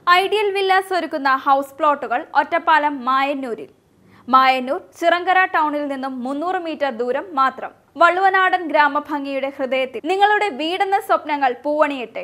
ideal villas ഒരുക്കുന്ന house പ്ലോട്ടുകൾ ഒറ്റപ്പാലം മായന്നൂരിൽ മായന്നൂർ ചിറങ്കര ടൗണിൽ നിന്നും മുന്നൂറ് മീറ്റർ ദൂരം മാത്രം വള്ളുവനാടൻ ഗ്രാമഭംഗിയുടെ ഹൃദയത്തിൽ നിങ്ങളുടെ വീടെന്ന സ്വപ്നങ്ങൾ പൂവണിയട്ടെ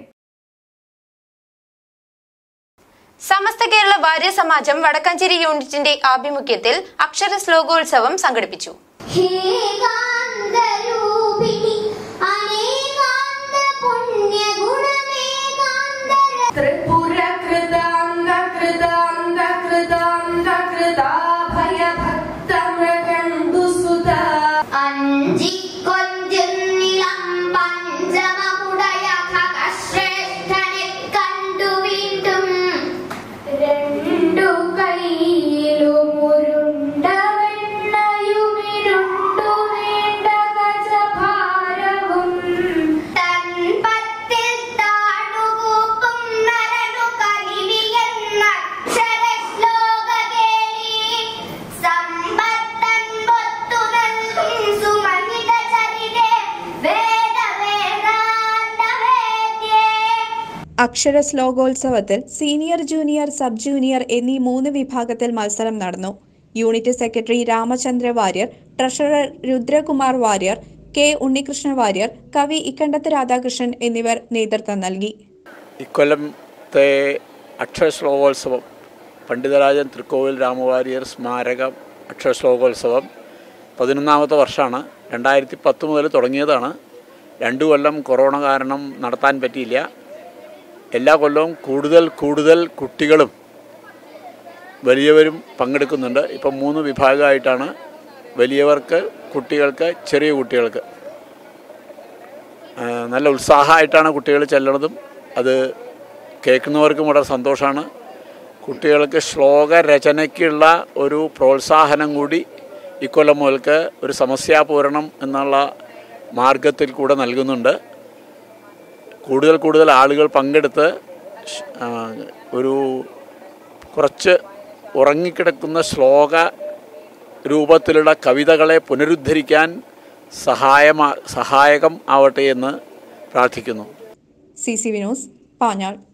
സമസ്ത കേരള വാര്യ സമാജം വടക്കാഞ്ചേരി യൂണിറ്റിന്റെ ആഭിമുഖ്യത്തിൽ അക്ഷര ശ്ലോകോത്സവം സംഘടിപ്പിച്ചു ഹേ കാന്തരൂപിണി അനേകാന്ത പുണ്യഗുണമേകാന്തര ത്രിപുര കൃതാന്ത കൃതാന്ത കൃതാന്ത കൃതാഭയ ഭക്ത മൃഗണ്ടുസുത അഞ്ചിക്കൊഞ്ചുന്നിളം പഞ്ചമമുടയ ഖഗശ്രേഷ്ഠനെ കണ്ടു വീണ്ടും രണ്ടു കൈയിലും ഉരുണ്ട വെണ്ണയുമിരുണ്ടു വേണ്ട ഗജഭാരവും തൻ പത്തിൽ താണുകൂപ്പും നരനു കലിവിയെന്ന അക്ഷരശ്ലോക കേളി സമ്പത്തൻപൊത്തു നൽകും സുമഹിത ചരിതേ വേദ വേദാന്ത വേദ്യേ അക്ഷര ശ്ലോകോത്സവത്തിൽ സീനിയർ ജൂനിയർ സബ് ജൂനിയർ എന്നീ മൂന്ന് വിഭാഗത്തിൽ മത്സരം നടന്നു unit secretary Ramachandra Warrier treasurer Rudrakumar Warrier K Unnikrishna Warrier കവി ഇക്കണ്ടത്ത് രാധാകൃഷ്ണൻ എന്നിവർ നേതൃത്വം നൽകി ഇക്കൊല്ലത്തെ അക്ഷരശ്ലോകോത്സവം പണ്ഡിതരാജൻ തൃക്കോവിൽ രാമവാര്യർ സ്മാരക അക്ഷരശ്ലോകോത്സവം പതിനൊന്നാമത്തെ വർഷമാണ് രണ്ടായിരത്തി പത്ത് മുതൽ തുടങ്ങിയതാണ് രണ്ടു കൊല്ലം കൊറോണ കാരണം നടത്താൻ പറ്റിയില്ല എല്ലാ കൊല്ലവും കൂടുതൽ കൂടുതൽ കുട്ടികളും വലിയവരും പങ്കെടുക്കുന്നുണ്ട് ഇപ്പം മൂന്ന് വിഭാഗമായിട്ടാണ് വലിയവർക്ക് കുട്ടികൾക്ക് ചെറിയ കുട്ടികൾക്ക് ആ, നല്ല ഉത്സാഹമായിട്ടാണ് കുട്ടികൾ ചെല്ലണതും അത് കേൾക്കുന്നവർക്കും വളരെ സന്തോഷമാണ് കുട്ടികൾക്ക് ശ്ലോക രചനയ്ക്കുള്ള ഒരു പ്രോത്സാഹനം കൂടി ഇക്കൊല്ലം മുതൽക്ക് ഒരു സമസ്യാപൂരണം എന്നുള്ള മാർഗത്തിൽ കൂടെ നൽകുന്നുണ്ട് കൂടുതൽ കൂടുതൽ ആളുകൾ പങ്കെടുത്ത് ഷ്- ആ, ഒരു കുറച്ച് ഉറങ്ങിക്കിടക്കുന്ന ശ്ലോക രൂപത്തിലുള്ള കവിതകളെ പുനരുദ്ധരിക്കാൻ സഹായമാ സഹായകം ആവട്ടെ എന്ന് പ്രാർത്ഥിക്കുന്നു സി സി വിനോസ് പാഞ്ഞാൾ